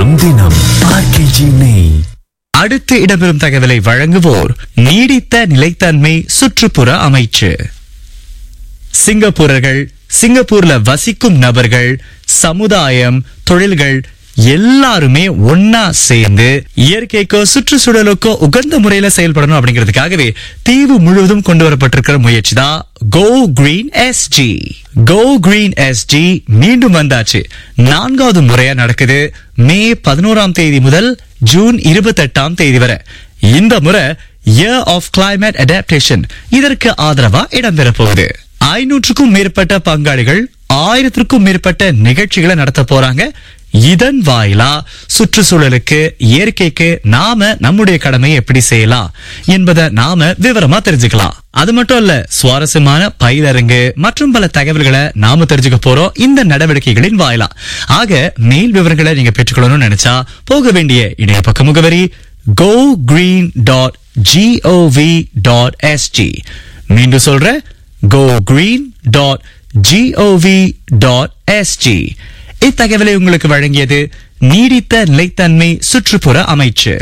வளரும் தினம் ஆர்கேஜி நெய் அடுத்து இடம்பெறும் தகவலை வழங்குவோர் நீடித்த நிலைத்தன்மை சுற்றுப்புற அமைச்சு சிங்கப்பூரர்கள் சிங்கப்பூர்ல வசிக்கும் நபர்கள் சமுதாயம் தொழில்கள் எல்லாருமே ஒன்னா சேர்ந்து இயற்கைக்கோ சுற்றுச்சூழலுக்கோ உகந்த முறையில செயல்படணும் அப்படிங்கிறதுக்காகவே தீவு முழுவதும் கொண்டு வரப்பட்டிருக்கிற முயற்சி தான் go green SG go green SG மீண்டும் வந்தாச்சு நான்காவது முறையா நடக்குது மே பதினோராம் தேதி முதல் ஜூன் இருபத்தெட்டாம் தேதி வரை இந்த முறை இயர் ஆஃப் கிளைமேட் அடாப்டேஷன் இதற்கு ஆதரவா இடம்பெற போகுது ஐநூற்றுக்கும் மேற்பட்ட பங்காளிகள் ஆயிரத்திற்கும் மேற்பட்ட நிகழ்ச்சிகளை நடத்த போறாங்க இதன் வாயிலா சுற்றுச்சூழலுக்கு இயற்கைக்கு நாம நம்முடைய கடமையை எப்படி செய்யலாம் என்பதை நாம விவரமா தெரிஞ்சுக்கலாம் அது மட்டும் இல்ல சுவாரஸ்யமான பயிலரங்கு மற்றும் பல தகவல்களை நாம தெரிஞ்சுக்க போறோம் இந்த நடவடிக்கைகளின் வாயிலா ஆக மேல் விவரங்களை நீங்க பெற்றுக்கொள்ளணும்னு நினைச்சா போக வேண்டிய இணைய பக்க முகவரி go green dot gov dot SG மீண்டும் சொல்ற go green dot gov dot SG இத்தகவலை உங்களுக்கு வழங்கியது நீடித்த நிலைத்தன்மை சுற்றுப்புற அமைச்சு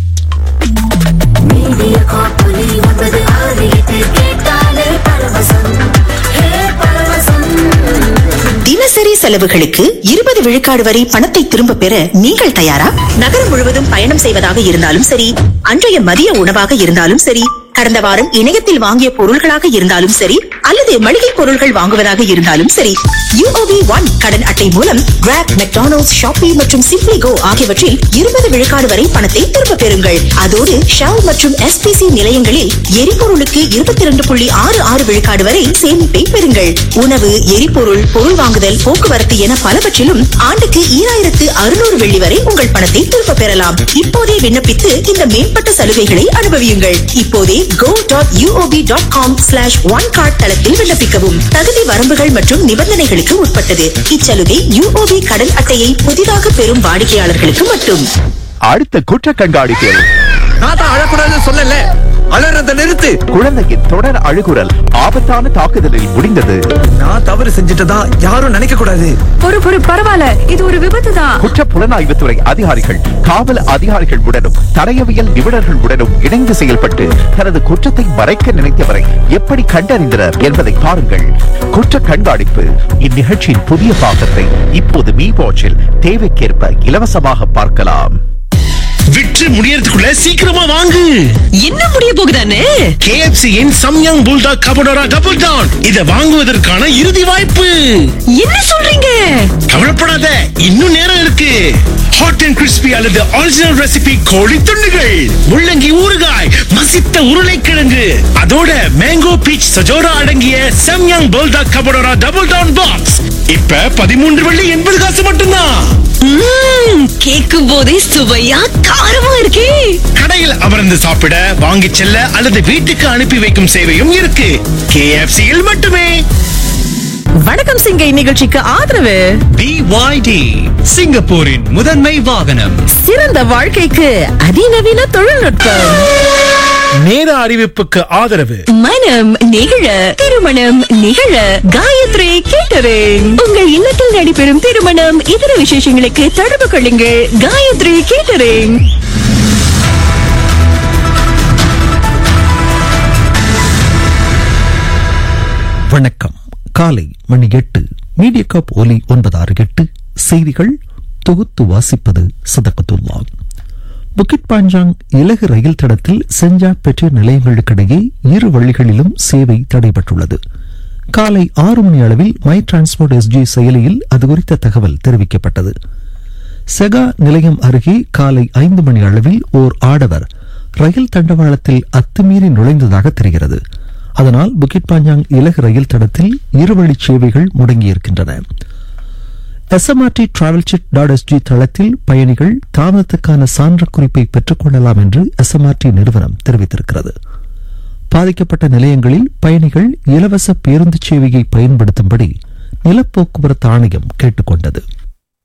மீடியா காப்பொலி ஒன்பது ஆறு எட்டு கேட்டாலே பரவசம் ஹே பரவசம் தினசரி செலவுகளுக்கு இருபது விழுக்காடு வரை பணத்தை திரும்ப பெற நீங்கள் தயாரா நகரம் முழுவதும் பயணம் செய்வதாக இருந்தாலும் சரி அன்றைய மதிய உணவாக இருந்தாலும் சரி கடந்த வாரம் இணையத்தில் வாங்கிய பொருள்களாக இருந்தாலும் சரி அல்லது மளிகை பொருள்கள் வாங்குவதாக இருந்தாலும் சரி யூஓபி ஒன் கடன் அட்டை மூலம் கிராப் மெக்டானல்ட்ஸ் ஷாப்பி மற்றும் சிப்ளி கோ ஆகியவற்றில் இருபது விழுக்காடு வரை பணத்தை திரும்ப பெறுங்கள் அதோடு ஷவ் மற்றும் எஸ்பிசி நிலையங்களில் எரிபொருளுக்கு இருபத்தி இரண்டு புள்ளி ஆறு ஆறு விழுக்காடு வரை சேமிப்பை பெறுங்கள் உணவு எரிபொருள் பொருள் வாங்குதல் போக்குவரத்து என பலவற்றிலும் ஆண்டுக்கு ஈராயிரத்து அறுநூறு வெள்ளி வரை உங்கள் பணத்தை திரும்ப பெறலாம் இப்போதே விண்ணப்பித்து இந்த மேம்பட்ட சலுகைகளை அனுபவியுங்கள் இப்போதே go dot UOB dot com slash one card தளத்தில் விண்ணப்பிக்கவும் தகுதி வரம்புகள் மற்றும் நிபந்தனைகளுக்கு உட்பட்டது இச்சலுகை யூஓபி கடன் அட்டையை புதிதாக பெறும் வாடிக்கையாளர்களுக்கு மட்டும் அடுத்த குற்ற கண்காணிப்பில் நான் தான் அழக்கூடாதுன்னு சொல்லல அலறத நிறுத்து குழந்தையின் தொடர் அழுகுரல் ஆபத்தான தாக்குதலில் முடிந்தது நான் தவறு செஞ்சுட்டதா யாரும் நினைக்க கூடாது பொறு பொறு பரவாயில்ல இது ஒரு விபத்து தான் குற்ற புலனாய்வுத்துறை அதிகாரிகள் காவல் அதிகாரிகள் உடனும் தடயவியல் நிபுணர்கள் உடனும் இணைந்து செயல்பட்டு தனது குற்றத்தை மறைக்க நினைத்தவரை எப்படி கண்டறிந்தனர் என்பதை பாருங்கள் குற்ற கண்காணிப்பு இந்நிகழ்ச்சியின் புதிய பாகத்தை இப்போது மீ வாட்சில் தேவைக்கேற்ப இலவசமாக பார்க்கலாம் விற்று முடியறதுக்குள்ள சீக்கிரமா வாங்கு என்ன முடிய போகுதானே KFC in Samyang buldak carbonara double down இத வாங்குவதற்கான இறுதி வாய்ப்பு என்ன சொல்றீங்க கவலைப்படாத இன்னும் நேரம் இருக்கு ஹாட் அண்ட் கிறிஸ்பி அல்லது ஒரிஜினல் ரெசிபி கோழி துண்டுகள் முள்ளங்கி ஊறுகாய் மசித்த உருளைக்கிழங்கு அதோட மேங்கோ பீச் சஜோரா அடங்கிய Samyang buldak carbonara double down box இப்ப பதிமூன்று வெள்ளி எண்பது காசு மட்டும்தான் கேட்கும் போதே சுவையா காரமா இருக்கே கடையில் அமர்ந்து சாப்பிட வாங்கிச் செல்ல அல்லது வீட்டுக்கு அனுப்பி வைக்கும் சேவையும் இருக்கு KFC யில் மட்டுமே வணக்கம் சிங்கை நிகழ்ச்சிக்கு ஆதரவு BYD சிங்கப்பூரின் முதன்மை வாகனம் சிறந்த வாழ்க்கைக்கு அதிநவீன தொழில்நுட்பம் நேர அறிவிப்புக்கு ஆதரவு மனம் நிகழ திருமணம் நிகழ காயத்ரி கேட்டரிங் உங்கள் இல்லத்தில் நடைபெறும் திருமணம் இதர விசேஷங்களுக்கு தொடர்பு கொள்ளுங்கள் காயத்ரி கேட்டரிங் வணக்கம் காலை மணி எட்டு மீடியா காப் ஒலி ஒன்பது ஆறு எட்டு செய்திகள் தொகுத்து வாசிப்பது சதகத்துல்லா புக்கிட் பாஞ்சாங் இலகு ரயில் தடத்தில் செஞ்சா பெட்ரோல் நிலையங்களுக்கிடையே இரு வழிகளிலும் சேவை தடைபட்டுள்ளது காலை ஆறு மணி அளவில் மை டிரான்ஸ்போர்ட் எஸ்ஜி செயலியில் அது குறித்த தகவல் தெரிவிக்கப்பட்டது செகா நிலையம் அருகே காலை ஐந்து மணி அளவில் ஓர் ஆடவர் ரயில் தண்டவாளத்தில் அத்துமீறி நுழைந்ததாக தெரிகிறது அதனால் புக்கிட் பாஞ்சாங் இலகு ரயில் தடத்தில் இருவழி சேவைகள் முடங்கியிருக்கின்றன SMRT travel set dot SG தளத்தில் பயணிகள் தாமதத்துக்கான சான்று குறிப்பை பெற்றுக்கொள்ளலாம் என்று எஸ்எம்ஆர்டி நிறுவனம் தெரிவித்திருக்கிறது பாதிக்கப்பட்ட நிலையங்களில் பயணிகள் இலவச பேருந்து சேவையை பயன்படுத்தும்படி நிலப்போக்குவரத்து ஆணையம் கேட்டுக்கொண்டது